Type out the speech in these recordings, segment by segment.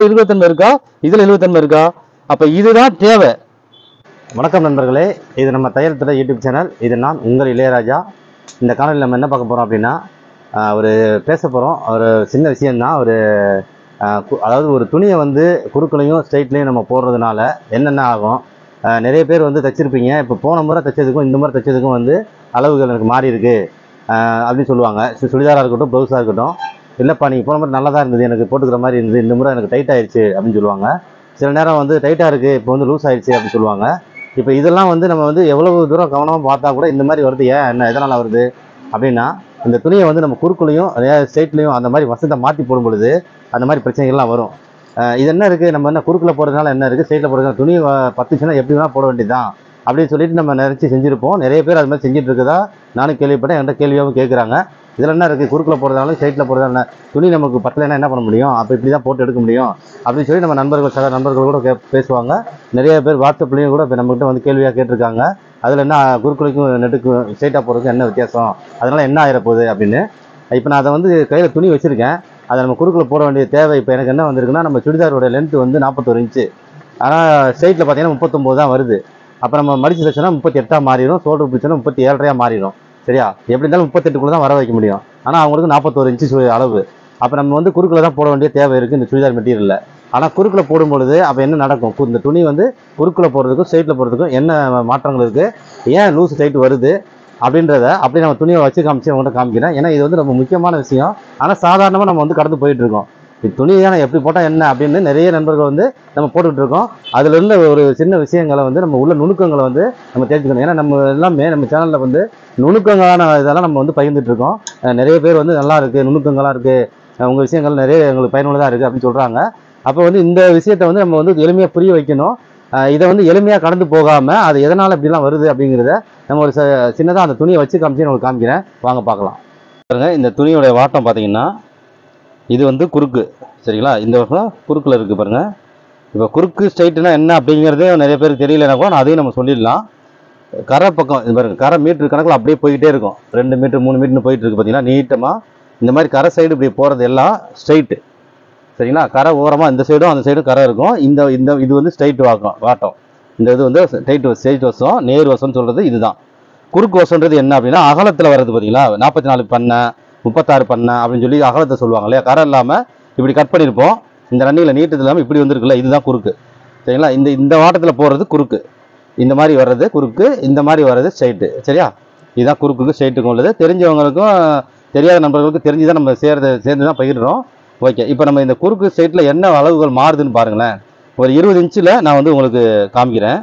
இருபத்தன்மை இருக்கா இதுல எழுபத்தன்மை இருக்கா அப்ப இதுதான் தேவை வணக்கம் நண்பர்களே இது நம்ம தையல் துறை யூடியூப் சேனல் இது நான் உங்கள் இளையராஜா இந்த காணொலியில் நம்ம என்ன பார்க்க போகிறோம் அப்படின்னா ஆஹ் ஒரு பேச போகிறோம் ஒரு சின்ன விஷயம்தான் ஒரு ஆஹ் கு- அதாவது ஒரு துணியை வந்து குறுக்களையும் ஸ்ட்ரைட்லையும் நம்ம போடுறதுனால என்னென்ன ஆகும் ஆஹ் நிறைய பேர் வந்து தைச்சிருப்பீங்க இப்போ போன முறை தைச்சதுக்கும் இந்த முறை தைச்சதுக்கும் வந்து அளவுகள் எனக்கு மாறி இருக்கு ஆஹ் அப்படின்னு சொல்லுவாங்க சு- சுடிதாராக இருக்கட்டும் ப்ளவுஸாக இருக்கட்டும் இல்லைப்பா நீங்கள் போன முறை நல்லா தான் இருந்தது எனக்கு போட்டுக்கிற மாதிரி இருந்தது இந்த முறை எனக்கு டைட் ஆயிடுச்சு அப்படின்னு சொல்லுவாங்க சில நேரம் வந்து டைட்டாக இருக்குது இப்போ வந்து லூஸ் ஆயிடுச்சு அப்படின்னு சொல்லுவாங்க இப்போ இதெல்லாம் வந்து நம்ம வந்து எவ்வளவு தூரம் கவனமாக பார்த்தா கூட இந்த மாதிரி வருது ஏன் என்ன எதனால் வருது அப்படின்னா இந்த துணியை வந்து நம்ம குறுக்குலையும் ஸ்ட்ரைட்லையும் அந்த மாதிரி வசத்தை மாற்றி போடும் பொழுது அந்த மாதிரி பிரச்சனைகள்லாம் வரும் அஹ் இது என்ன இருக்குது நம்ம என்ன குறுக்கில் போடுறதுனால என்ன இருக்குது ஸ்ட்ரைட்டில் போடுறதுனால துணி அஹ், பத்துச்சுன்னா எப்படி வேணால் போட வேண்டியதுதான் அப்படின்னு சொல்லிட்டு நம்ம நினச்சி செஞ்சுருப்போம் நிறைய பேர் அது மாதிரி செஞ்சுட்டு இருக்கதா நானும் கேள்விப்பட்டேன் என்கிட்ட கேள்வியாகவும் கேட்குறாங்க இதில் என்ன இருக்குது குறுக்கில் போடுறதாலும் ஸ்ட்ரைட்டில் போடுறதால துணி நமக்கு பத்தலைன்னா என்ன பண்ண முடியும் அப்போ இப்படி தான் போட்டு எடுக்க முடியும் அப்படின்னு சொல்லி நம்ம நண்பர்கள் சக நண்பர்கள் கூட கே பேசுவாங்க நிறைய பேர் வாட்ஸ்அப்லேயும் கூட இப்போ நம்மகிட்ட வந்து கேள்வியாக கேட்டிருக்காங்க அதில் என்ன குறுக்குலைக்கும் நெட்டுக்கும் ஸ்ட்ரைட்டாக போகிறதுக்கும் என்ன வித்தியாசம் அதனால் என்ன ஆயிரப்போகுது அப்படின்னு இப்போ நான் அதை வந்து கையில் துணி வச்சுருக்கேன் அதை நம்ம குறுக்கில் போட வேண்டிய தேவை இப்போ எனக்கு என்ன வந்திருக்குன்னா நம்ம சுடிதாரோட லென்த் வந்து நாற்பத்தொரு இன்ச்சு ஆனால் ஸ்ட்ரைட்டில் பார்த்தீங்கன்னா முப்பத்தொம்போது தான் வருது அப்போ நம்ம மடிச்சு தைச்சோன்னா முப்பத்தி எட்டாக மாறிடும் சோல்டர் பிடிச்சோன்னா முப்பத்தி ஏழரையாக மாறிடும் சரியா எப்படி இருந்தாலும் முப்பத்தெட்டுக்குள்ள தான் வர வைக்க முடியும் ஆனால் அவங்களுக்கு நாற்பத்தோரு இன்ச்சு சு- அளவு அப்போ நம்ம வந்து குறுக்கில் தான் போட வேண்டிய தேவை இருக்குது இந்த சுடிதார் மெட்டீரியலில் ஆனால் குறுக்கில் போடும் பொழுது அப்போ என்ன நடக்கும் கு- இந்த துணி வந்து குறுக்கில் போடுறதுக்கும் ஸ்ட்ரைட்டில் போடுறதுக்கும் என்ன மாற்றங்கள் இருக்குது ஏன் லூஸ் டைட் வருது அப்படின்றத அப்படி நம்ம துணியை வச்சு காமிச்சு அவங்கள்ட்ட காமிக்கிறேன் ஏன்னா இது வந்து ரொம்ப முக்கியமான விஷயம் ஆனால் சாதாரணமாக நம்ம வந்து கடந்து போயிட்டு இருக்கோம் இது துணி தானே எப்படி போட்டால் என்ன அப்படின்னு நிறைய நண்பர்கள் வந்து நம்ம போட்டுக்கிட்டு இருக்கோம் அதுல இருந்த ஒரு சின்ன விஷயங்களை வந்து நம்ம உள்ள நுணுக்கங்களை வந்து நம்ம தெரிஞ்சுக்கணும் ஏன்னா நம்ம எல்லாமே நம்ம சேனலில் வந்து நுணுக்கங்களான இதெல்லாம் நம்ம வந்து பகிர்ந்துட்டு இருக்கோம் அஹ் நிறைய பேர் வந்து நல்லா இருக்கு நுணுக்கங்களாக இருக்கு அஹ் உங்க விஷயங்கள் நிறைய எங்களுக்கு பயனுள்ளதாக இருக்கு அப்படின்னு சொல்றாங்க அப்போ வந்து இந்த விஷயத்தை வந்து நம்ம வந்து எளிமையாக புரிய வைக்கணும் அஹ் இதை வந்து எளிமையாக கடந்து போகாம அது எதனால இப்படிலாம் வருது அப்படிங்கிறத நம்ம ஒரு சின்னதாக அந்த துணியை வச்சு காமிச்சு உங்களுக்கு காமிக்கிறேன் வாங்க பார்க்கலாம் பாருங்க இந்த துணியோட வாட்டம் பார்த்தீங்கன்னா இது வந்து குறுக்கு சரிங்களா இந்த வருஷம் குறுக்கில் இருக்குது பாருங்க இப்போ குறுக்கு ஸ்ட்ரைட்டுனா என்ன அப்படிங்கிறதே நிறைய பேருக்கு தெரியலனா கூட நான் அதையும் நம்ம சொல்லிடலாம் கரை பக்கம் இது பாருங்க கரை மீட்டர் கணக்கில் அப்படியே போய்கிட்டே இருக்கும் ரெண்டு மீட்டர் மூணு மீட்டர்னு போயிட்டு இருக்கு பார்த்தீங்கன்னா நீட்டமாக இந்த மாதிரி கரை சைடு இப்படி போகிறது எல்லாம் ஸ்ட்ரைட்டு சரிங்களா கரை ஓரமாக இந்த சைடும் அந்த சைடும் கரை இருக்கும் இந்த இந்த இது வந்து ஸ்ட்ரைட் வாக்கம் வாட்டம் இந்த இது வந்து டைட் ஸ்ட்ரைட் வசம் நேர் வசம்னு சொல்கிறது இதுதான் குறுக்கு வசம்ன்றது என்ன அப்படின்னா அகலத்தில் வர்றது பார்த்தீங்களா நாற்பத்தி நாலு பண்ணை முப்பத்தாறு பண்ணை அப்படின்னு சொல்லி அகலத்தை சொல்லுவாங்க இல்லையா கரை இல்லாமல் இப்படி கட் பண்ணியிருப்போம் இந்த ரன்னிங்கில் நீட்டது இல்லாமல் இப்படி வந்திருக்குல்ல இதுதான் குறுக்கு சரிங்களா இந்த இந்த வாட்டத்தில் போடுறது குறுக்கு இந்த மாதிரி வர்றது குறுக்கு இந்த மாதிரி வர்றது ஸ்ட்ரைட்டு சரியா இதுதான் குறுக்குக்கு ஸ்ட்ரைட்டுக்கும் உள்ளது தெரிஞ்சவங்களுக்கும் தெரியாத நண்பர்களுக்கும் தெரிஞ்சு தான் நம்ம சேர்ந்து சேர்ந்து தான் பகிர்றோம் ஓகே இப்போ நம்ம இந்த குறுக்கு ஸ்ட்ரைட்டில் என்ன அளவுகள் மாறுதுன்னு பாருங்களேன் ஒரு இருபது இன்ச்சில் நான் வந்து உங்களுக்கு காமிக்கிறேன்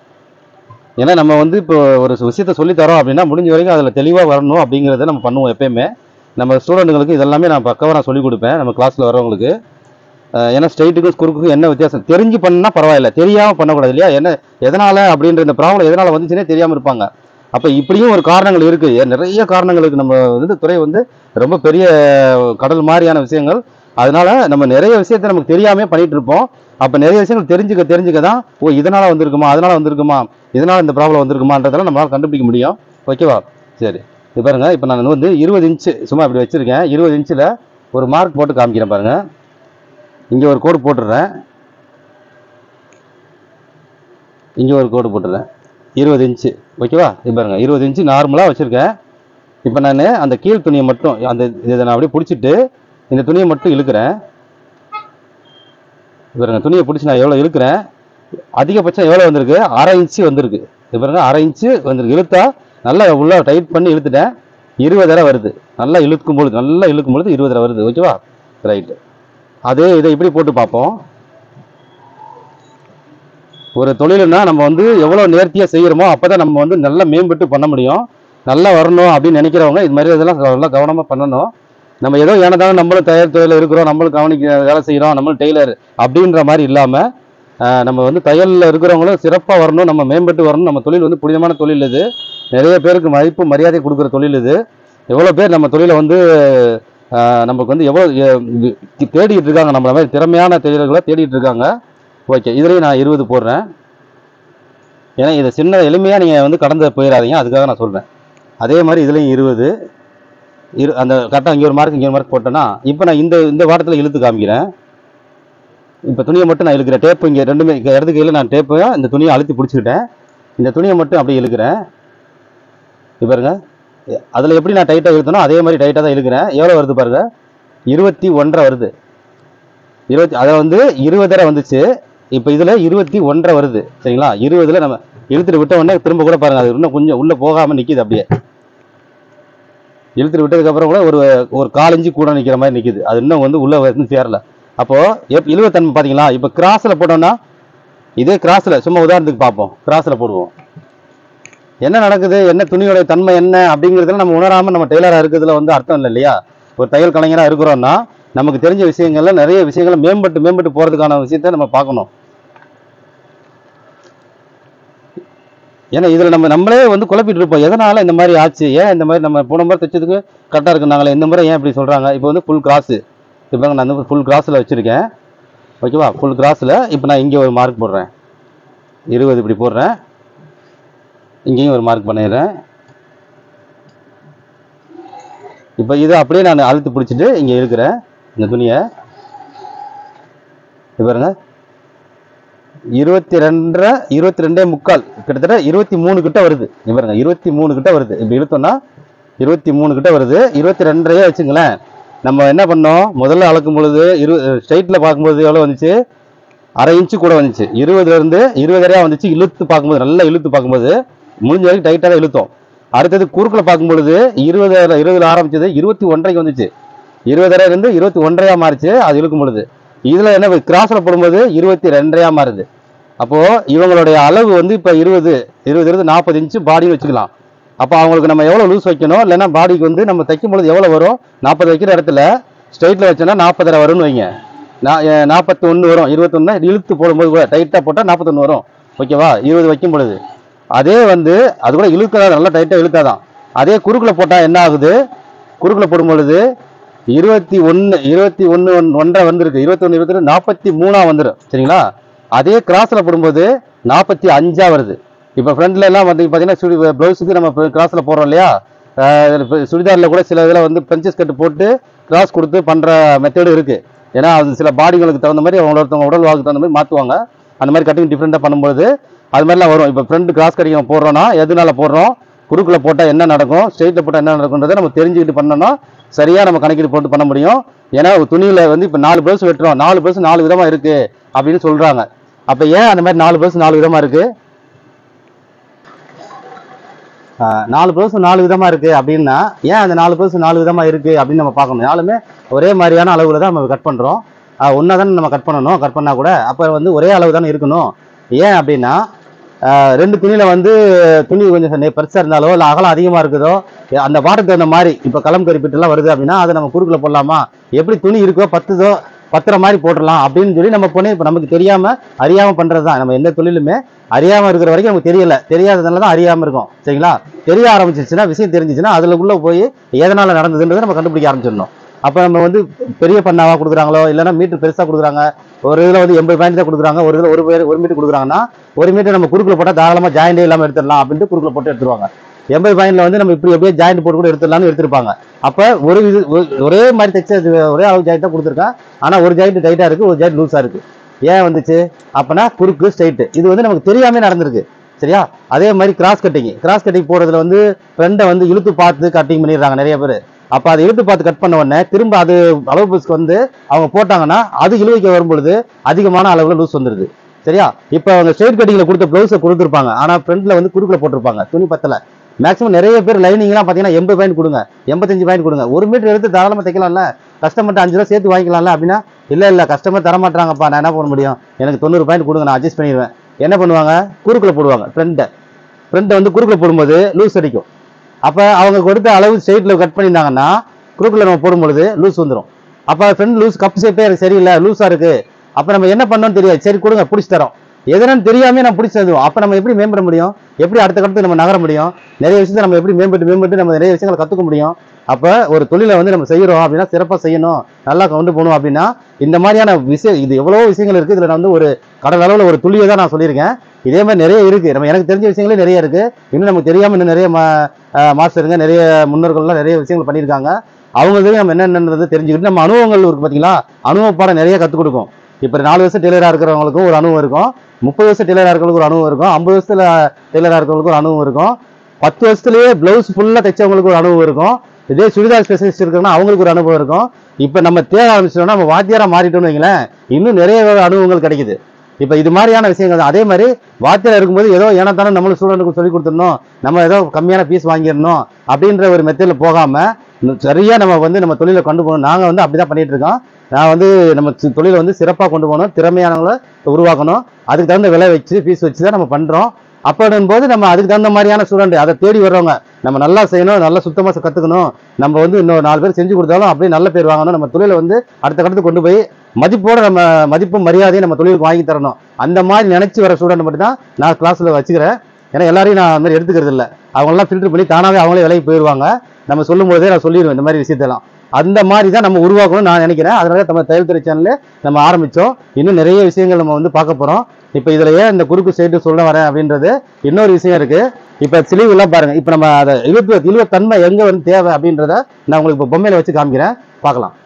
ஏன்னா நம்ம வந்து இப்போ ஒரு விஷயத்த சொல்லி தரோம் அப்படின்னா முடிஞ்ச வரைக்கும் அதில் தெளிவாக வரணும் அப்படிங்கிறத நம்ம பண்ணுவோம் எப்பயுமே நம்ம ஸ்டூடெண்ட்டுங்களுக்கு இதெல்லாமே நான் பக்கவாக நான் சொல்லிக் கொடுப்பேன் நம்ம கிளாஸில் வரவங்களுக்கு அஹ் ஏன்னா ஸ்ட்ரைட்டுக்கும் குறுக்குக்கும் என்ன வித்தியாசம் தெரிஞ்சு பண்ணா பரவாயில்ல தெரியாமல் பண்ணக்கூடாது இல்லையா என்ன எதனால் அப்படின்ற இந்த ப்ராப்ளம் எதனால் வந்துச்சுன்னே தெரியாமல் இருப்பாங்க அப்போ இப்படியும் ஒரு காரணங்கள் இருக்குது ஏ- நிறைய காரணங்களுக்கு நம்ம வந்து துறை வந்து ரொம்ப பெரிய கடல் மாதிரியான விஷயங்கள் அதனால நம்ம நிறைய விஷயத்தை நமக்கு தெரியாமே பண்ணிட்டு இருப்போம் அப்போ நிறைய விஷயங்கள் தெரிஞ்சுக்க தெரிஞ்சுக்க தான் ஓ இதனால் வந்திருக்குமா அதனால் வந்திருக்குமா இதனால் இந்த ப்ராப்ளம் வந்திருக்குமான்றதெல்லாம் நம்மளால் கண்டுபிடிக்க முடியும் ஓகேவா சரி இப்போ பாருங்க இப்போ நான் வந்து இருபது இன்ச்சு சும்மா இப்படி வச்சிருக்கேன் இருபது இன்ச்சில் ஒரு மார்க் போட்டு காமிக்கிறேன் பாருங்க இங்கே ஒரு கோடு போட்டுடுறேன் இங்கே ஒரு கோடு போட்டுடுறேன் இருபது இன்ச்சு ஓகேவா இது பாருங்க இருபது இன்ச்சு நார்மலாக வச்சுருக்கேன் இப்போ நான் அந்த கீழ் துணியை மட்டும் அந்த இதை நான் அப்படியே பிடிச்சிட்டு இந்த துணியை மட்டும் இழுக்கிறேன் இது பாருங்க துணியை பிடிச்சி நான் எவ்வளோ இழுக்கிறேன் அதிகபட்சம் எவ்வளோ வந்திருக்கு அரை இன்ச்சு வந்திருக்கு இது பாருங்க அரை இன்ச்சு வந்திருக்கு இழுத்தா நல்லா உள்ள டைட் பண்ணி இழுத்துட்டேன் இருபதரை வருது நல்லா இழுக்கும் பொழுது நல்லா இழுக்கும் பொழுது இருபதரை வருது ஓகேவா ரைட்டு அதே இதை இப்படி போட்டு பார்ப்போம் ஒரு தொழிலுன்னா நம்ம வந்து எவ்வளோ நேர்த்தியாக செய்கிறோமோ அப்போ தான் நம்ம வந்து நல்லா மேம்பட்டு பண்ண முடியும் நல்லா வரணும் அப்படின்னு நினைக்கிறவங்க இது மாதிரி இதெல்லாம் நல்லா கவனமாக பண்ணணும் நம்ம ஏதோ ஏனதாலும் நம்மளும் தயார் தொழிலில் இருக்கிறோம் நம்மளும் கவனிக்க வேலை செய்கிறோம் நம்மளும் டெய்லர் அப்படின்ற மாதிரி இல்லாமல் நம்ம வந்து தையலில் இருக்கிறவங்களும் சிறப்பாக வரணும் நம்ம மேம்பட்டு வரணும் நம்ம தொழில் வந்து புனிதமான தொழில் இது நிறைய பேருக்கு மதிப்பு மரியாதை கொடுக்குற தொழில் இது எவ்வளோ பேர் நம்ம தொழிலை வந்து ஆஹ் நமக்கு வந்து எவ்வளோ எ- வி- தேடிட்டு இருக்காங்க நம்மள மாதிரி திறமையான தொழில்களை தேடிட்டு இருக்காங்க ஓகே இதுலேயும் நான் இருபது போடுறேன் ஏன்னா இதை சின்ன எளிமையாக நீங்கள் வந்து கடந்து போயிடாதீங்க அதுக்காக நான் சொல்கிறேன் அதே மாதிரி இதுலேயும் இருபது இரு அந்த கரெக்டாக இங்கே ஒரு மார்க் இங்கே ஒரு மார்க் போட்டேன்னா இப்போ நான் இந்த இந்த வாரத்தில் இழுத்து காமிக்கிறேன் இப்போ துணியை மட்டும் நான் இழுக்கிறேன் டேப்பு இங்கே ரெண்டுமே இங்கே இடது கையில் நான் டேப்பை இந்த துணியை அழுத்தி பிடிச்சிக்கிட்டேன் இந்த துணியை மட்டும் அப்படியே இழுக்கிறேன் இப்போ பாருங்க அதில் எப்படி நான் டைட்டாக இழுத்தனோ அதே மாதிரி டைட்டாக தான் இழுக்கிறேன் எவ்வளோ வருது பாருங்க இருபத்தி ஒன்றரை வருது இருபத்தி அதை வந்து இருபதரை வந்துச்சு இப்போ இதில் இருபத்தி ஒன்றரை வருது சரிங்களா இருபதுல நம்ம இழுத்துட்டு விட்ட உடனே திரும்ப கூட பாருங்க அது இன்னும் கொஞ்சம் உள்ளே போகாமல் நிற்கிது அப்படியே இழுத்துட்டு விட்டதுக்கப்புறம் கூட ஒரு ஒரு கால் இன்ச்சு கூட நிற்கிற மாதிரி நிற்கிது அது இன்னும் வந்து உள்ளே வந்து சேரல அப்போது எப் இழுவத்தன்மை பார்த்தீங்களா இப்போ கிராஸில் போட்டோம்னா இதே கிராஸில் சும்மா உதாரணத்துக்கு பார்ப்போம் கிராஸில் போடுவோம் என்ன நடக்குது என்ன துணியோட தன்மை என்ன அப்படிங்கிறதுல நம்ம உணராமல் நம்ம டெய்லராக இருக்கிறதுல வந்து அர்த்தம் இல்லை இல்லையா ஒரு தையல் கலைஞராக இருக்கிறோம்னா நமக்கு தெரிஞ்ச விஷயங்கள்ல நிறைய விஷயங்களை மேம்பட்டு மேம்பட்டு போகிறதுக்கான விஷயத்த நம்ம பார்க்கணும் ஏன்னா இதில் நம்ம நம்மளே வந்து குழப்பிட்டு இருப்போம் எதனால இந்த மாதிரி ஆச்சு ஏன் இந்த மாதிரி நம்ம போன முறை தைச்சதுக்கு கரெக்டாக இருக்குனாங்களே இந்த முறை ஏன் இப்படி சொல்கிறாங்க இப்போ வந்து ஃபுல் கிராஸு இப்போ நான் வந்து ஃபுல் கிராஸில் வச்சுருக்கேன் ஓகேவா ஃபுல் கிராஸில் இப்போ நான் இங்கே ஒரு மார்க் போடுறேன் இருபது இப்படி போடுறேன் இங்கேயும் ஒரு மார்க் பண்ணிடுறேன் இப்போ இதை அப்படியே நான் அழுத்தி பிடிச்சிட்டு இங்கே இருக்கிறேன் இந்த துணியை இது பாருங்க இருபத்தி ரெண்டரை இருபத்தி ரெண்டே முக்கால் கிட்டத்தட்ட இருபத்தி மூணு கிட்ட வருது இங்க பாருங்க இருபத்தி மூணு கிட்ட வருது இப்படி இழுத்தோம்னா இருபத்தி மூணு கிட்ட வருது இருபத்தி ரெண்டரையே வச்சுங்களேன் நம்ம என்ன பண்ணோம் முதல்ல அளக்கும் பொழுது இரு ஸ்ட்ரைட்டில் பார்க்கும்போது எவ்வளோ வந்துச்சு அரை இன்ச்சு கூட வந்துச்சு இருபதுல இருந்து இருபதரையா வந்துச்சு இழுத்து பார்க்கும்போது நல்லா இழுத்து பார்க்கும்போது முடிஞ்ச வரைக்கும் டைட்டாக தான் இழுத்தோம் அடுத்தது குறுக்கில் பார்க்கும்பொழுது இருபது இருபதுல ஆரம்பிச்சது இருபத்தி ஒன்றரைக்கு வந்துச்சு இருபதரை இருந்து இருபத்தி ஒன்றரையா மாறிச்சு அது இழுக்கும் பொழுது இதுல என்ன கிராஸில் போடும்போது இருபத்தி ரெண்டரையா மாறுது அப்போ இவங்களுடைய அளவு வந்து இப்போ இருபது இருபது இருந்து நாற்பது இன்ச்சு பாடின்னு வச்சுக்கலாம் அப்போ அவங்களுக்கு நம்ம எவ்வளோ லூஸ் வைக்கணும் இல்லைன்னா பாடிக்கு வந்து நம்ம தைக்கும் பொழுது எவ்வளோ வரும் நாற்பது வைக்கிற இடத்துல ஸ்ட்ரைட்டில் வச்சோன்னா நாற்பதரை வரும்னு வைங்க நாற்பத்தி ஒன்று வரும் இருபத்தொன்னு இழுத்து போடும்போது கூட டைட்டாக போட்டால் நாற்பத்தொன்று வரும் ஓகேவா இருபது வைக்கும் பொழுது அதே வந்து அது கூட இழுக்காத நல்லா டைட்டாக இழுக்காதான் அதே குறுக்கில் போட்டால் என்ன ஆகுது குறுக்கில் போடும் பொழுது இருபத்தி ஒன்று இருபத்தி ஒன்று ஒன்றரை வந்திருக்கு இருபத்தொன்று இருபத்தி நாற்பத்தி மூணா வந்துடும் சரிங்களா அதே கிராஸில் போடும்போது நாற்பத்தி அஞ்சா வருது இப்போ ஃப்ரண்ட்ல எல்லாம் வந்து பார்த்தீங்கன்னா சுடி ப்ளவுஸுக்கு நம்ம கிராஸில் போடுறோம் இல்லையா சுடிதாரில் கூட சில இதில் வந்து பெஞ்சஸ் கட்டு போட்டு கிராஸ் கொடுத்து பண்ணுற மெத்தடு இருக்குது ஏன்னா அது சில பாடிகளுக்கு தகுந்த மாதிரி அவங்களொருத்தவங்க உடல் வாக்கு தகுந்த மாதிரி மாற்றுவாங்க அந்த மாதிரி கட்டிங் டிஃப்ரெண்ட்டாக பண்ணும்போது அது மாதிரிலாம் வரும் இப்போ ஃப்ரண்ட் கிராஸ் கட்டிங் நம்ம போடுறோம்னா எதனால போடுறோம் குறுக்கில் போட்டால் என்ன நடக்கும் ஸ்ட்ரெயிட்டில் போட்டால் என்ன நடக்கும்ன்றதை நம்ம தெரிஞ்சுக்கிட்டு பண்ணோம்னா சரியாக நம்ம கணக்கீடு போட்டு பண்ண முடியும் ஏன்னா ஒரு துணியில் வந்து இப்போ நாலு ப்ளவுஸ் வெட்டுறோம் நாலு ப்ளவுஸ் நாலு விதமாக இருக்குது அப்படின்னு சொல்கிறாங்க அப்போ ஏன் அந்த மாதிரி நாலு ப்ளவுஸ் நாலு விதமாக இருக்குது ஆஹ் நாலு ப்ளவுஸ் நாலு விதமா இருக்கு அப்படின்னா ஏன் அந்த நாலு ப்ளவுஸ் நாலு விதமா இருக்கு அப்படின்னு நம்ம பார்க்கணும் நாலுமே ஒரே மாதிரியான அளவுல தான் நம்ம கட் பண்றோம் ஒன்றா தானே நம்ம கட் பண்ணணும் கட் பண்ணா கூட அப்போ வந்து ஒரே அளவு தானே இருக்கணும் ஏன் அப்படின்னா ஆஹ் ரெண்டு துணியில வந்து துணி கொஞ்சம் நெ- பெருசா இருந்தாலோ இல்லை அகலம் அதிகமா இருக்குதோ அந்த வாட்டத்துக்கு தகுந்த மாதிரி இப்போ கலம் கறிப்பிட்டுலாம் வருது அப்படின்னா அதை நம்ம குறுக்கில் போடலாமா எப்படி துணி இருக்கோ பத்துதோ பத்துற மாதிரி போட்டுடலாம் அப்படின்னு சொல்லி நம்ம பொண்ணு இப்போ நமக்கு தெரியாம அறியாம பண்றது தான் நம்ம எந்த தொழிலுமே அறியாம இருக்கிற வரைக்கும் நமக்கு தெரியல தெரியாததுனால தான் அறியாம இருக்கும் சரிங்களா தெரிய ஆரம்பிச்சிச்சுன்னா விஷயம் தெரிஞ்சிச்சுன்னா அதுல உள்ள போய் எதனால நடந்ததுன்றதை நம்ம கண்டுபிடிக்க ஆரம்பிச்சிடணும் அப்போ நம்ம வந்து பெரிய பண்ணாவா கொடுக்குறாங்களோ இல்லைன்னா மீட்டர் பெருசா கொடுக்குறாங்க ஒரு இதில் வந்து எண்பது பாயிண்ட் தான் கொடுக்குறாங்க ஒரு இதில் ஒரு பேர் ஒரு மீட்டர் கொடுக்குறாங்கன்னா ஒரு மீட்டர் நம்ம குறுக்கில் போட்டால் தாராளமாக ஜாயிண்டே இல்லாமல் எடுத்துடலாம் அப்படின்ட்டு குறுக்கில் போட்டு எடுத்துருவாங்க எண்பது பாயிண்ட்ல வந்து நம்ம இப்படி அப்படியே ஜாயிண்ட் போட்டு கூட எடுத்துடலாம்னு எடுத்திருப்பாங்க அப்போ ஒரு இது ஒரு- ஒரே மாதிரி தைச்ச இது ஒரே அளவு ஜாயிண்ட் தான் கொடுத்துருக்கேன் ஆனால் ஒரு ஜாயிண்ட் டைட்டாக இருக்கு ஒரு ஜாயிண்ட் லூஸாக இருக்கு ஏன் வந்துச்சு அப்பனா குறுக்கு ஸ்ட்ரைட்டு இது வந்து நமக்கு தெரியாமே நடந்திருக்கு சரியா அதே மாதிரி கிராஸ் கட்டிங் கிராஸ் கட்டிங் போடுறதுல வந்து ஃப்ரெண்டை வந்து இழுத்து பார்த்து கட்டிங் பண்ணிடுறாங்க நிறைய பேர் அப்போ அதை இழுத்து பார்த்து கட் பண்ண உடனே திரும்ப அது அளவு பஸ்க்கு வந்து அவங்க போட்டாங்கன்னா அது இழுவைக்க வரும்பொழுது அதிகமான அளவில் லூஸ் வந்துருது சரியா இப்போ அவங்க ஸ்ட்ரைட் கட்டிங்கில் கொடுத்த ப்ளவுஸை கொடுத்துருப்பாங்க ஆனால் ஃப்ரண்ட்ல வந்து குறுக்கில் போட்டிருப்பாங்க துணி பத்தல மேக்ஸிமம் நிறைய பேர் லைனிங்லாம் பார்த்தீங்கன்னா எண்பது பாயிண்ட் கொடுங்க எண்பத்தஞ்சு பாயிண்ட் கொடுங்க ஒரு மீட்டர் எடுத்து தாராளமாக தைக்கலாம்ல கஸ்டமர்ட்ட அஞ்சு ரூபா சேர்த்து வாங்கிக்கலாம்ல அப்படின்னா இல்லை இல்லை கஸ்டமர் தர மாட்டாங்கப்பா நான் என்ன பண்ண முடியும் எனக்கு தொண்ணூறு பாயிண்ட் கொடுங்க நான் அட்ஜஸ்ட் பண்ணிடுவேன் என்ன பண்ணுவாங்க குறுக்கில் போடுவாங்க ஃப்ரண்ட்டை ஃப்ரண்ட்டை வந்து குறுக்கில் போடும்போது லூஸ் அடிக்கும் அப்போ அவங்க கொடுத்த அளவு ஸ்ட்ரெயிட்டில் கட் பண்ணியிருந்தாங்கன்னா குறுக்கில் நம்ம போடும்பொழுது லூஸ் வந்துடும் அப்போ ஃப்ரண்ட் லூஸ் கப் ஷேப்பே எனக்கு சரியில்லை லூஸாக இருக்குது அப்போ நம்ம என்ன பண்ணோம்னு தெரியாது சரி கொடுங்க பிடிச்சி தரோம் எதுனாலும் தெரியாமே நம்ம பிடிச்சி தருவோம் அப்போ நம்ம எப்படி மேம்பட முடியும் எப்படி அடுத்த கட்டத்துக்கு நம்ம நகர முடியும் நிறைய விஷயத்தை நம்ம எப்படி மேம்பட்டு மேம்பட்டு நம்ம நிறைய விஷயங்களை கற்றுக்க முடியும் அப்போ ஒரு தொழிலை வந்து நம்ம செய்கிறோம் அப்படின்னா சிறப்பாக செய்யணும் நல்லா கொண்டு போகணும் அப்படின்னா இந்த மாதிரியான விஷயம் இது எவ்வளவோ விஷயங்கள் இருக்குது இதில் நான் வந்து ஒரு கடல் அளவில் ஒரு துளியை தான் நான் சொல்லியிருக்கேன் இதே மாதிரி நிறைய இருக்குது நம்ம எனக்கு தெரிஞ்ச விஷயங்களே நிறைய இருக்குது இன்னும் நமக்கு தெரியாமல் இன்னும் நிறைய மா அஹ் மாஸ்டருங்க நிறைய முன்னோர்கள்லாம் நிறைய விஷயங்கள் பண்ணியிருக்காங்க அவங்களுக்கு நம்ம என்னென்னது தெரிஞ்சுக்கிட்டு நம்ம அனுபவங்கள் இருக்கு பார்த்தீங்களா அனுபவ பாடம் நிறைய கற்றுக் கொடுக்கும் இப்போ நாலு வருஷம் டெய்லராக இருக்கிறவங்களுக்கும் ஒரு அனுபவம் இருக்கும் முப்பது வருஷம் டெய்லராக இருக்கிறவங்களுக்கு ஒரு அனுபவம் இருக்கும் ஐம்பது வருஷத்துல டெய்லராக இருக்கிறவங்களுக்கு ஒரு அனுபவம் இருக்கும் பத்து வருஷத்துலயே பிளவுஸ் ஃபுல்லாக தைச்சவங்களுக்கு ஒரு அனுபவம் இருக்கும் இதே சுடிதார் ஸ்பெஷலிஸ்ட் இருக்குன்னா அவங்களுக்கு ஒரு அனுபவம் இருக்கும் இப்போ நம்ம தேட ஆரம்பிச்சிட்டோம்னா நம்ம வாத்தியாரா மாறிட்டோம்னு வைங்களேன் இன்னும் நிறைய அனுபவங்கள் கிடைக்குது இப்போ இது மாதிரியான விஷயங்கள் தான் அதே மாதிரி வாத்தியார் இருக்கும்போது ஏதோ ஏனத்தானே நம்மளும் ஸ்டூடெண்ட்டுக்கு சொல்லி கொடுத்துடணும் நம்ம ஏதோ கம்மியான ஃபீஸ் வாங்கிடணும் அப்படின்ற ஒரு மெத்தடில் போகாம இன்னும் சரியா நம்ம வந்து நம்ம தொழிலை கொண்டு போகணும் நாங்கள் வந்து அப்படிதான் பண்ணிட்டு இருக்கோம் நான் வந்து நம்ம சி- தொழிலை வந்து சிறப்பாக கொண்டு போகணும் திறமையானவங்களை உருவாக்கணும் அதுக்கு தகுந்த விலை வச்சு ஃபீஸ் வச்சு தான் நம்ம பண்றோம் அப்படும் போது நம்ம அதுக்கு தகுந்த மாதிரியான ஸ்டூடெண்ட் அதை தேடி வர்றவங்க நம்ம நல்லா செய்யணும் நல்லா சுத்தமாக கற்றுக்கணும் நம்ம வந்து இன்னும் நாலு பேர் செஞ்சு கொடுத்தாலும் அப்படியே நல்ல பேர் வாங்கணும் நம்ம தொழிலை வந்து அடுத்த கட்டத்துக்கு கொண்டு போய் மதிப்போட நம்ம மதிப்பும் மரியாதையும் நம்ம தொழிலுக்கு வாங்கி தரணும் அந்த மாதிரி நினைச்சு வர ஸ்டூடெண்ட் மட்டும் தான் நான் கிளாஸ்ல வச்சுக்கிறேன் ஏன்னா எல்லாரையும் நான் அந்த மாதிரி எடுத்துக்கிறது இல்லை அவங்கெல்லாம் ஃபில்டர் பண்ணி தானாவே அவங்களே விலைக்கு போயிடுவாங்க நம்ம சொல்லும் போதே நான் சொல்லிடுவேன் இந்த மாதிரி விஷயத்தெல்லாம் அந்த மாதிரி தான் நம்ம உருவாக்கணும்னு நான் நினைக்கிறேன் அதனால நம்ம தையல்துறை சேனல்ல நம்ம ஆரம்பிச்சோம் இன்னும் நிறைய விஷயங்கள் நம்ம வந்து பார்க்க போறோம் இப்போ இதுல ஏன் இந்த குறுக்கு சைடு சொல்ல வரேன் அப்படின்றது இன்னொரு விஷயம் இருக்கு இப்போ சிலிவு எல்லாம் பாருங்க இப்போ நம்ம அதை இழுப்பு இழுவத்தன்மை எங்க வந்து தேவை அப்படின்றத நான் உங்களுக்கு இப்போ பொம்மையில வச்சு காமிக்கிறேன் பார்க்கலாம்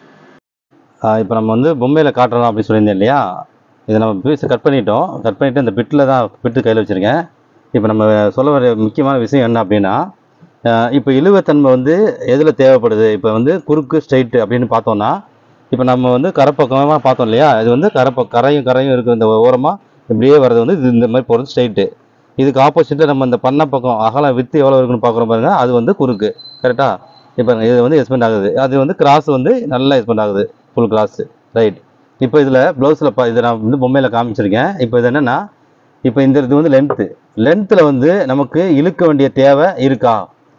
இப்போ நம்ம வந்து பொம்மையில் காட்டுறோம் அப்படின்னு சொல்லியிருந்தேன் இல்லையா இதை நம்ம பீஸ் கட் பண்ணிட்டோம் கட் பண்ணிவிட்டு இந்த பிட்டில் தான் பிட்டு கையில் வச்சுருக்கேன் இப்போ நம்ம சொல்ல வர முக்கியமான விஷயம் என்ன அப்படின்னா இப்போ இழுவத்தன்மை வந்து எதில் தேவைப்படுது இப்போ வந்து குறுக்கு ஸ்ட்ரைட்டு அப்படின்னு பார்த்தோம்னா இப்போ நம்ம வந்து கரைப்பக்கமாக பார்த்தோம் இல்லையா இது வந்து கரைப்ப கரையும் கரையும் இருக்கிற இந்த ஓரமாக இப்படியே வர்றது வந்து இது இந்த மாதிரி போகிறது ஸ்ட்ரைட்டு இதுக்கு ஆப்போசிட்டில் நம்ம இந்த பண்ண பக்கம் அகலம் வித்து எவ்வளோ இருக்குன்னு பார்க்குறோம் பாருங்க அது வந்து குறுக்கு கரெக்டாக இப்போ இது வந்து எக்ஸ்பெண்ட் ஆகுது அது வந்து கிராஸ் வந்து நல்லா எக்ஸ்பெண்ட் ஆகுது ஃபுல் கிராஸ் ரைட் இப்போ இதில் ப்ளவுஸில் பா இதை நான் வந்து பொம்மையில் காமிச்சிருக்கேன் இப்போ இது என்னென்னா இப்போ இந்த இது வந்து லென்த்து லென்த்தில் வந்து நமக்கு இழுக்க வேண்டிய தேவை இருக்கா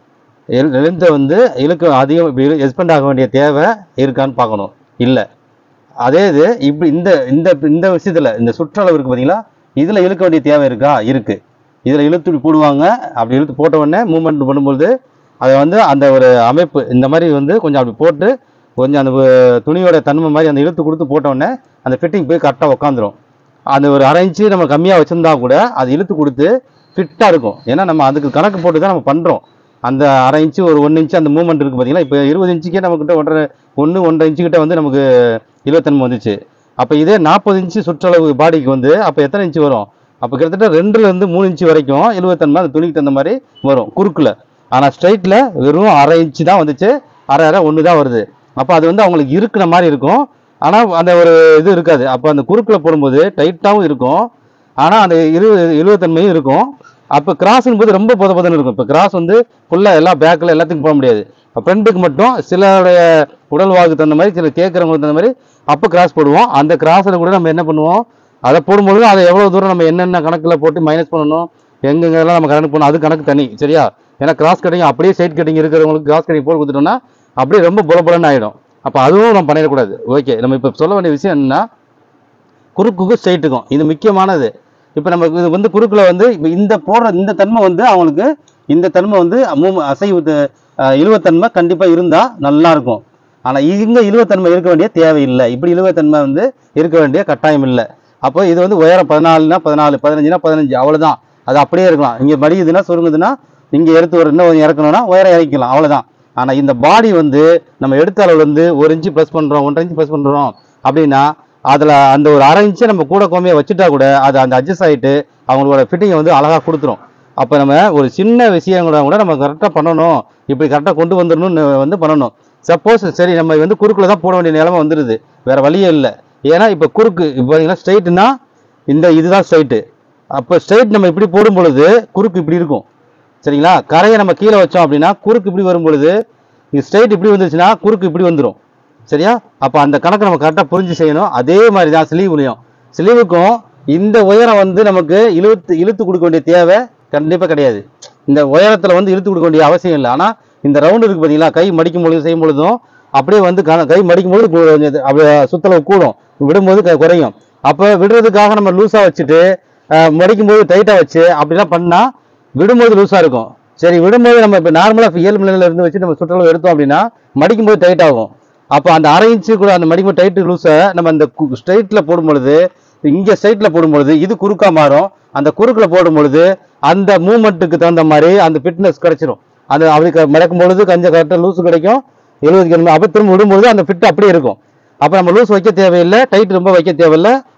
லென்த்தை வந்து இழுக்க அதிகம் இப்படி எக்ஸ்பெண்ட் ஆக வேண்டிய தேவை இருக்கான்னு பார்க்கணும் இல்லை அதே இது இப்படி இந்த இந்த இந்த விஷயத்தில் இந்த சுற்றளவு இருக்குது பார்த்தீங்களா இதில் இழுக்க வேண்டிய தேவை இருக்கா இருக்கு இதில் இழுத்து இப்படி போடுவாங்க அப்படி இழுத்து போட்ட உடனே மூமெண்ட் பண்ணும்போது அதை வந்து அந்த ஒரு அமைப்பு இந்த மாதிரி வந்து கொஞ்சம் அப்படி போட்டு கொஞ்சம் அந்த வ- துணியோட தன்மை மாதிரி அந்த இழுத்து கொடுத்து போட்ட உடனே அந்த ஃபிட்டிங் போய் கரெக்டாக உட்காந்துரும் அந்த ஒரு அரை இன்ச்சு நம்ம கம்மியாக வச்சிருந்தா கூட அது இழுத்து கொடுத்து ஃபிட்டாக இருக்கும் ஏன்னா நம்ம அதுக்கு கணக்கு போட்டு தான் நம்ம பண்ணுறோம் அந்த அரை இன்ச்சு ஒரு ஒன்று இன்ச்சு அந்த மூவ்மெண்ட் இருக்குது பார்த்தீங்களா இப்போ இருபது இன்ச்சுக்கே நம்மக்கிட்ட ஒன்றரை ஒன்று ஒன்றரை இன்ச்சு கிட்ட வந்து நமக்கு இழுவத்தன்மை வந்துச்சு அப்போ இதே நாற்பது இன்ச்சு சுற்றளவு பாடிக்கு வந்து அப்போ எத்தனை இன்ச்சு வரும் அப்போ கிட்டத்தட்ட ரெண்டுல இருந்து மூணு இன்ச்சு வரைக்கும் இழுவத்தன்மை அந்த துணிக்கு தகுந்த மாதிரி வரும் குறுக்கில் ஆனால் ஸ்ட்ரைட்டில் வெறும் அரை இன்ச்சு தான் வந்துச்சு அரை அரை ஒன்று தான் வருது அப்போ அது வந்து அவங்களுக்கு இருக்கிற மாதிரி இருக்கும் ஆனால் அந்த ஒரு இது இருக்காது அப்போ அந்த குறுக்கில் போடும்போது டைட்டாகவும் இருக்கும் ஆனால் அந்த இரு இழுவத்தன்மையும் இருக்கும் அப்போ கிராஸ்னும் போது ரொம்ப பொத பொதன்னு இருக்கும் இப்போ கிராஸ் வந்து ஃபுல்லாக எல்லா பேக்கில் எல்லாத்துக்கும் போட முடியாது ஃப்ரெண்டுக்கு மட்டும் சிலருடைய உடல் வாக்கு தகுந்த மாதிரி சில கேட்குறவங்களுக்கு தகுந்த மாதிரி அப்போ கிராஸ் போடுவோம் அந்த கிராஸில் கூட நம்ம என்ன பண்ணுவோம் அதை போடும்பொழுது அதை எவ்வளோ தூரம் நம்ம என்னென்ன கணக்கில் போட்டு மைனஸ் பண்ணணும் எங்கெங்கெல்லாம் நம்ம கணக்கு பண்ணணும் அது கணக்கு தனி சரியா ஏன்னா கிராஸ் கட்டிங் அப்படியே சைட் கட்டிங் இருக்கிறவங்களுக்கு கிராஸ் கட்டிங் போட்டு கொடுத்துட்டோம்னா அப்படியே ரொம்ப புலபுலன்னு ஆகிடும் அப்போ அதுவும் நம்ம பண்ணிடக்கூடாது ஓகே நம்ம இப்போ சொல்ல வேண்டிய விஷயம் என்னன்னா குறுக்குக்கும் ஸ்ட்ரைட்டுக்கும் இது முக்கியமானது இப்போ நம்ம இது வந்து குறுக்கில் வந்து இப்போ இந்த போடுற இந்த தன்மை வந்து அவங்களுக்கு இந்த தன்மை வந்து மூ- அசைவு த- அஹ் இழுவத்தன்மை கண்டிப்பாக இருந்தால் நல்லா இருக்கும் ஆனால் இங்கே இழுவத்தன்மை இருக்க வேண்டிய தேவையில்லை இப்படி இழுவத்தன்மை வந்து இருக்க வேண்டிய கட்டாயம் இல்லை அப்போ இது வந்து உயரம் பதினாலுனா பதினாலு பதினஞ்சுனா பதினஞ்சு அவ்வளவுதான் அது அப்படியே இருக்கலாம் இங்கே மடியுதுன்னா சுருங்குதுன்னா இங்கே எடுத்து ஒரு இன்னும் கொஞ்சம் இறக்கணும்னா உயரம் இறக்கிக்கலாம் அவ்வளவுதான் ஆனால் இந்த பாடி வந்து நம்ம எடுத்த அளவுல இருந்து ஒரு இன்ச்சு ப்ளஸ் பண்ணுறோம் ஒன்றரை இன்ச்சு ப்ளஸ் பண்ணுறோம் அப்படின்னா அதில் அந்த ஒரு அரை இன்ச்சை நம்ம கூட கோமையை வச்சுட்டா கூட அது அந்த அட்ஜஸ்ட் ஆகிட்டு அவங்களோட ஃபிட்டிங்கை வந்து அழகாக கொடுத்துரும் அப்போ நம்ம ஒரு சின்ன விஷயங்களை கூட நம்ம கரெக்டாக பண்ணணும் இப்படி கரெக்டாக கொண்டு வந்துடணும்னு வந்து பண்ணணும் சப்போஸ் சரி நம்ம வந்து குறுக்கில் தான் போட வேண்டிய நிலைமை வந்துடுது வேற வழியே இல்லை ஏன்னா இப்போ குறுக்கு இப்போ பார்த்தீங்கன்னா ஸ்ட்ரைட்டுனா இந்த இதுதான் ஸ்ட்ரைட்டு அப்போ ஸ்ட்ரைட் நம்ம இப்படி போடும் பொழுது குறுக்கு இப்படி இருக்கும் சரிங்களா கரையை நம்ம கீழே வச்சோம் அப்படின்னா குறுக்கு இப்படி வரும் பொழுது இது ஸ்ட்ரைட் இப்படி வந்துச்சுன்னா குறுக்கு இப்படி வந்துடும் சரியா அப்போ அந்த கணக்கு நம்ம கரெக்டாக புரிஞ்சு செய்யணும் அதே மாதிரி தான் ஸ்லீவ்லையும் ஸ்லீவுக்கும் இந்த உயரம் வந்து நமக்கு இழுத்து இழுத்து கொடுக்க வேண்டிய தேவை கண்டிப்பாக கிடையாது இந்த உயரத்தில் வந்து இழுத்து கொடுக்க வேண்டிய அவசியம் இல்லை ஆனால் இந்த ரவுண்டு இருக்கு பார்த்தீங்களா கை மடிக்கும் பொழுது செய்யும் பொழுதும் அப்படியே வந்து கண- கை மடிக்கும் பொழுது கு- கொஞ்சம் இது அப்படியே சுத்தளவு கூடும் விடும்போது க- குறையும் அப்போ விடுறதுக்காக நம்ம லூஸாக வச்சுட்டு அஹ், மடிக்கும் போது டைட்டாக வச்சு அப்படிலாம் பண்ணால் விடும்போது லூஸாக இருக்கும் சரி விடும்போது நம்ம இப்போ நார்மலாக இயல்பு நிலையில இருந்து வச்சு நம்ம சுற்றளவு எடுத்தோம் அப்படின்னா மடிக்கும் போது டைட் ஆகும் அப்போ அந்த அரை இன்ச்சு கூட அந்த மடிக்கும் டைட்டு லூஸை நம்ம அந்த ஸ்ட்ரைட்டில் போடும் பொழுது இங்கே ஸ்ட்ரைட்டில் போடும் பொழுது இது குறுக்கா மாறும் அந்த குறுக்கில் போடும் பொழுது அந்த மூமெண்ட்டுக்கு தகுந்த மாதிரி அந்த ஃபிட்னஸ் கிடைச்சிரும் அது அப்படி க- மடக்கும் பொழுது கொஞ்சம் கரெக்டாக லூஸ் கிடைக்கும் எழுபது கிலோ அப்போ திரும்ப விடும்பொழுது அந்த ஃபிட் அப்படியே இருக்கும் அப்போ நம்ம லூஸ் வைக்க தேவையில்லை டைட் ரொம்ப வைக்க தேவையில்லை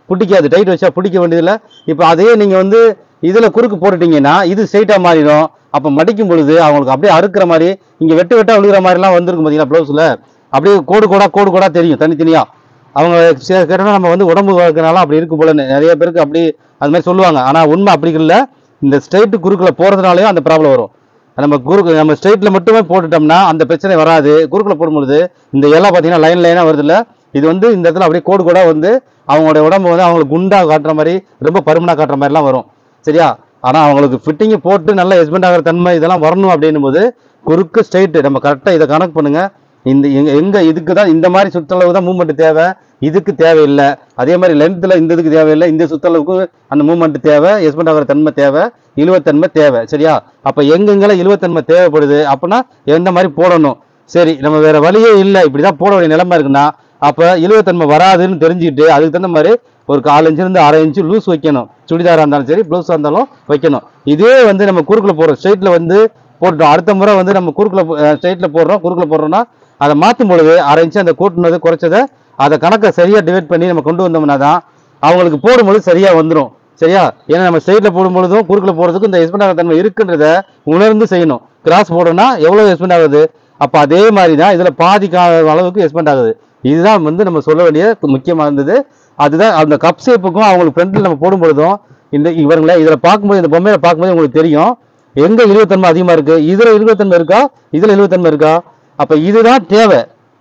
பிடிக்காது டைட் வச்சா பிடிக்க வேண்டியதில்லை இப்போ அதே நீங்கள் வந்து இதில் குறுக்கு போட்டுட்டீங்கன்னா இது ஸ்ட்ரைட்டாக மாறிடும் அப்போ மடிக்கும் பொழுது அவங்களுக்கு அப்படியே அறுக்கிற மாதிரி இங்கே வெட்டு வெட்டா விழுகிற மாதிரிலாம் வந்திருக்கும் பார்த்தீங்களா ப்ளவுஸில் அப்படியே கோடு கோடா கோடு கோடா தெரியும் தனித்தனியாக அவங்க சே- கேட்டோம்னா நம்ம வந்து உடம்பு வளர்க்கறனால அப்படி இருக்கும் போல நிறைய பேருக்கு அப்படி அது மாதிரி சொல்லுவாங்க ஆனால் உண்மை அப்படி இல்லை இந்த ஸ்ட்ரைட்டு குறுக்கில் போகிறதுனாலையும் அந்த ப்ராப்ளம் வரும் நம்ம குறுக்கு நம்ம ஸ்ட்ரைட்டில் மட்டுமே போட்டுட்டோம்னா அந்த பிரச்சனை வராது குறுக்கில் போடும்பொழுது இந்த இலை பார்த்தீங்கன்னா லைன் லைனாக வருதுல்ல இது வந்து இந்த இடத்துல அப்படியே கோடு கோடா வந்து அவங்களோட உடம்பு வந்து அவங்களுக்கு குண்டா காட்டுற மாதிரி ரொம்ப பருமனாக காட்டுற மாதிரிலாம் வரும் சரியா ஆனால் அவங்களுக்கு ஃபிட்டிங்கு போட்டு நல்லா எஸ்பெண்ட் ஆகிற தன்மை இதெல்லாம் வரணும் அப்படின்னும் போது குறுக்கு ஸ்ட்ரைட்டு நம்ம கரெக்டாக இதை கணக்கு பண்ணுங்க இந்த எங்க எங்க இதுக்கு தான் இந்த மாதிரி சுற்றளவு தான் மூவ்மெண்ட் தேவை இதுக்கு தேவையில்லை அதே மாதிரி லென்த்தில் இந்த இதுக்கு தேவையில்லை இந்த சுற்றளவுக்கு அந்த மூவ்மெண்ட் தேவை எஸ்பெண்ட் ஆகிற தன்மை தேவை இழுவத்தன்மை தேவை சரியா அப்போ எங்கெங்கெல்லாம் இழுவத்தன்மை தேவைப்படுது அப்படின்னா எந்த மாதிரி போடணும் சரி நம்ம வேற வழியே இல்லை இப்படி தான் போட வேண்டிய நிலைமை இருக்குன்னா அப்போ இழுவத்தன்மை வராதுன்னு தெரிஞ்சுக்கிட்டு அதுக்கு தகுந்த மாதிரி ஒரு கால் இன்ச்சு இருந்து அரை இன்ச்சு லூஸ் வைக்கணும் சுடிதாராக இருந்தாலும் சரி ப்ளவுஸாக இருந்தாலும் வைக்கணும் இதே வந்து நம்ம குறுக்கில் போடுறோம் ஸ்ட்ரைட்டில் வந்து போட்டோம் அடுத்த முறை வந்து நம்ம குறுக்கில் ஸ்ட்ரைட்டில் போடுறோம் குறுக்கில் போடுறோம்னா அதை மாற்றும் பொழுது அரை இன்ச்சு அந்த கூட்டினது குறைச்சதை அதை கணக்கை சரியாக டிவைட் பண்ணி நம்ம கொண்டு வந்தோம்னா தான் அவங்களுக்கு போடும்போது சரியாக வந்துடும் சரியா ஏன்னா நம்ம ஸ்ட்ரைட்டில் போடும்பொழுதும் குறுக்கில் போடுறதுக்கும் இந்த எஸ்பெண்ட் ஆகிற தன்மை இருக்குன்றத உணர்ந்து செய்யணும் கிராஸ் போடணும்னா எவ்வளோ எஸ்பெண்ட் ஆகுது அப்போ அதே மாதிரி தான் இதில் பாதி கா அளவுக்கு எஸ்பெண்ட் ஆகுது இதுதான் வந்து நம்ம சொல்ல வேண்டிய முக்கியமாக இருந்தது அதுதான் அந்த கப் ஷேப்புக்கும் அவங்களுக்கு ஃப்ரண்ட்டில் நம்ம போடும் பொழுதும் இந்த இவங்களே இதில் பார்க்கும்போது இந்த பொம்மையில பார்க்கும்போது உங்களுக்கு தெரியும் எங்க இழுவத்தன்மை அதிகமாக இருக்கு இதில் இழுவத்தன்மை இருக்கா இதில் இழுவத்தன்மை இருக்கா அப்போ இதுதான் தேவை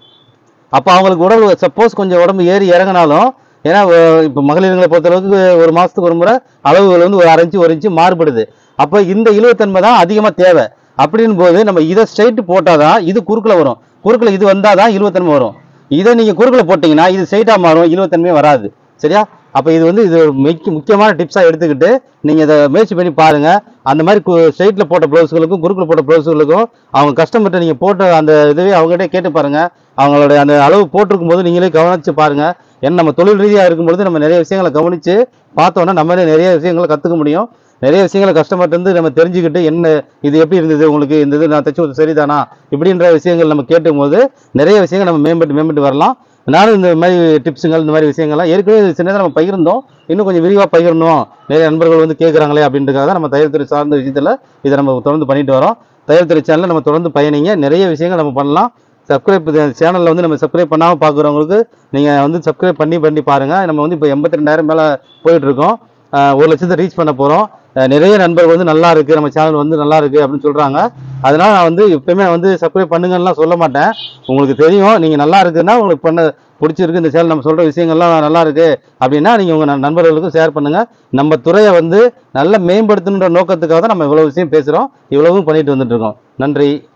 அப்போ அவங்களுக்கு உடம்பு சப்போஸ் கொஞ்சம் உடம்பு ஏறி இறங்கினாலும் ஏன்னா அஹ், இப்போ மகளிர்களை பொறுத்தளவுக்கு ஒரு மாதத்துக்கு ஒரு முறை அளவுகள் வந்து ஒரு அரை இன்ச்சு ஒரு இன்ச்சு மாறுபடுது அப்போ இந்த இழுவத்தன்மை தான் அதிகமாக தேவை அப்படின் போது நம்ம இதை ஸ்ட்ரைட்டு போட்டால் தான் இது குறுக்கில் வரும் குறுக்கில் இது வந்தால் தான் இழுவத்தன்மை வரும் இதை நீங்கள் குறுக்கில் போட்டிங்கன்னா இது ஸ்ட்ரைட்டாக மாறும் இழுவத்தன்மையே வராது சரியா அப்போ இது வந்து இது ஒரு முக்கிய முக்கியமான டிப்ஸாக எடுத்துக்கிட்டு நீங்கள் இதை முயற்சி பண்ணி பாருங்கள் அந்த மாதிரி ஸ்ட்ரைட்டில் போட்ட ப்ளவுஸ்களுக்கும் குறுக்கில் போட்ட ப்ளவுஸ்களுக்கும் அவங்க கஸ்டமர்கிட்ட நீங்கள் போட்ட அந்த இதுவே அவங்ககிட்ட கேட்டு பாருங்கள் அவங்களுடைய அந்த அளவு போட்டிருக்கும் போது நீங்களே கவனிச்சு பாருங்கள் ஏன்னா நம்ம தொழில் ரீதியாக இருக்கும்பொழுது நம்ம நிறைய விஷயங்களை கவனித்து பார்த்தோன்னா நம்மளே நிறைய விஷயங்களை கற்றுக்க முடியும் நிறைய விஷயங்களை கஸ்டமர்ட்ட இருந்து நம்ம தெரிஞ்சுக்கிட்டு என்ன இது எப்படி இருந்தது உங்களுக்கு இந்த இது நான் தைச்சு கொடுத்தது சரிதானா இப்படின்ற விஷயங்கள் நம்ம கேட்டும்போது நிறைய விஷயங்கள் நம்ம மேம்பட்டு மேம்பட்டு வரலாம் நானும் இந்த மாதிரி டிப்ஸுங்கள் இந்த மாதிரி விஷயங்கள்லாம் ஏற்கனவே இது சின்னதாக நம்ம பகிர்ந்தோம் இன்னும் கொஞ்சம் விரிவாக பகிரணும் நிறைய நண்பர்கள் வந்து கேட்குறாங்களே அப்படின்றதுக்காக தான் நம்ம தையல் துறை சார்ந்த விஷயத்தில் இதை நம்ம தொடர்ந்து பண்ணிட்டு வரோம் தையல் துறை சேனலில் நம்ம தொடர்ந்து பயணிங்க நிறைய விஷயங்கள் நம்ம பண்ணலாம் சப்ஸ்கிரைப் சேனலில் வந்து நம்ம சப்ஸ்கிரைப் பண்ணாமல் பார்க்குறவங்களுக்கு நீங்கள் வந்து சப்ஸ்கிரைப் பண்ணி பண்ணி பாருங்கள் நம்ம வந்து இப்போ எண்பத்தி ரெண்டாயிரம் மேலே போயிட்டுருக்கோம் ஒரு லட்சத்தை ரீச் பண்ண போகிறோம் நிறைய நண்பர்கள் வந்து நல்லா இருக்குது நம்ம சேனல் வந்து நல்லா இருக்குது அப்படின்னு சொல்கிறாங்க அதனால நான் வந்து எப்பயுமே வந்து சப்ஸ்கிரைப் பண்ணுங்கன்னுலாம் சொல்ல மாட்டேன் உங்களுக்கு தெரியும் நீங்கள் நல்லா இருக்குன்னா உங்களுக்கு பண்ண பிடிச்சிருக்கு இந்த சேனல் நம்ம சொல்கிற விஷயங்கள்லாம் நல்லா இருக்கு அப்படின்னா நீங்கள் உங்கள் நண்பர்களுக்கும் ஷேர் பண்ணுங்கள் நம்ம துறையை வந்து நல்லா மேம்படுத்தணுன்ற நோக்கத்துக்காக தான் நம்ம இவ்வளோ விஷயம் பேசுகிறோம் இவ்வளவும் பண்ணிட்டு வந்துட்டு இருக்கோம் நன்றி